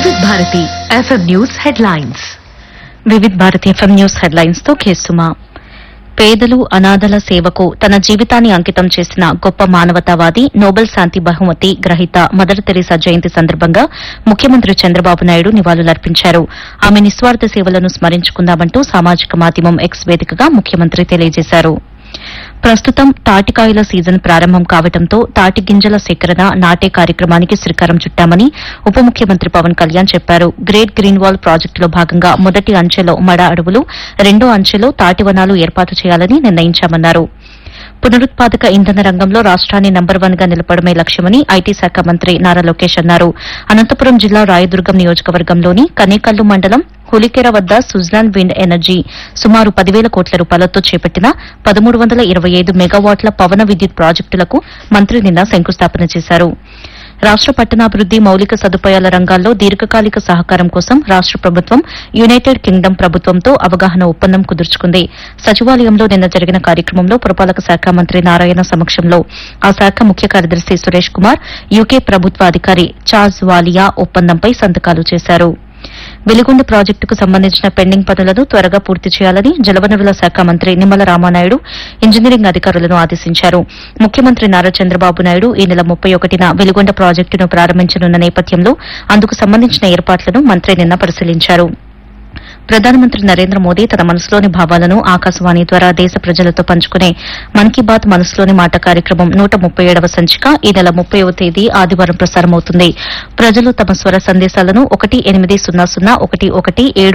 వివిధ Bharati FM news headlines Vividh Bharati FM news headlines తో కేసుమా పేదలు అనాథల సేవకు తన జీవితాన్ని అంకితం చేసిన గొప్ప మానవతావాది నోబెల్ శాంతి బహుమతి గ్రహీత మదర్ తెరీసా జయంతి సందర్భంగా ముఖ్యమంత్రి చంద్రబాబు నాయుడు నివాళులర్పించారు ఆమె నిస్వార్థ సేవలను స్మరించుకుందామంటూ సామాజిక మాధ్యమం ఎక్స్ వేదికగా ముఖ్యమంత్రి తెలియజేశారు ప్రస్తుతం తాటికాయల సీజన్ ప్రారంభం కావడంతో తాటి గింజల సేకరణ నాటే కార్యక్రమానికి శ్రీకారం చుట్టామని ఉప ముఖ్యమంత్రి పవన్ కళ్యాణ్ చెప్పారు గ్రేట్ గ్రీన్ వాల్ ప్రాజెక్టులో భాగంగా మొదటి అంచెలో మడ అడవులు రెండో అంచెలో తాటి వనాలు ఏర్పాటు చేయాలని నిర్ణయించామన్నారు పునరుత్పాదక ఇంధన రంగంలో రాష్ట్రాన్ని నంబర్ వన్ గా నిలపడమే లక్ష్యమని ఐటీ శాఖ మంత్రి నారా లోకేష్ అన్నారు అనంతపురం జిల్లా రాయదుర్గం నియోజకవర్గంలోని కనేకల్లు మండలం హులికెర వద్ద సుజ్లాన్ విండ్ ఎనర్జీ సుమారు పదివేల కోట్ల రూపాయలతో చేపట్టిన పదమూడు వందల ఇరవై ఐదు మెగావాట్ల పవన విద్యుత్ ప్రాజెక్టులకు మంత్రి నిన్న శంకుస్థాపన చేశారు రాష్ట పట్టణాభివృద్ది మౌలిక సదుపాయాల రంగాల్లో దీర్ఘకాలిక సహకారం కోసం రాష్ట ప్రభుత్వం యునైటెడ్ కింగ్డమ్ ప్రభుత్వంతో అవగాహన ఒప్పందం కుదుర్చుకుంది సచివాలయంలో నిన్న జరిగిన కార్యక్రమంలో పురపాలక శాఖ మంత్రి నారాయణ సమక్షంలో ఆ శాఖ ముఖ్య కార్యదర్శి సురేష్ కుమార్ యూకే ప్రభుత్వ అధికారి చార్జ్ వాలియా ఒప్పందంపై సంతకాలు చేశారు వెలిగొండ ప్రాజెక్టుకు సంబంధించిన పెండింగ్ పనులను త్వరగా పూర్తి చేయాలని జలవనరుల శాఖ మంత్రి నిమ్మల రామానాయుడు ఇంజనీరింగ్ అధికారులను ఆదేశించారు ముఖ్యమంత్రి నారా చంద్రబాబు నాయుడు ఈ నెల ముప్పై ఒకటిన వెలిగొండ ప్రాజెక్టును ప్రారంభించనున్న నేపథ్యంలో అందుకు సంబంధించిన ఏర్పాట్లను మంత్రి నిన్న పరిశీలించారు ప్రధానమంత్రి నరేంద్ర మోదీ తన మనసులోని భావాలను ఆకాశవాణి ద్వారా దేశ ప్రజలతో పంచుకునే మన్ కీ బాత్ మనసులోని మాట కార్యక్రమం నూట ముప్పై ఏడవ సంచిక ఈ నెల ముప్పైవ తేదీ ఆదివారం ప్రసారమవుతుంది ప్రజలు తమ స్వర సందేశాలను ఒకటి ఎనిమిది సున్నా సున్నా ఒకటి ఒకటి ఏడు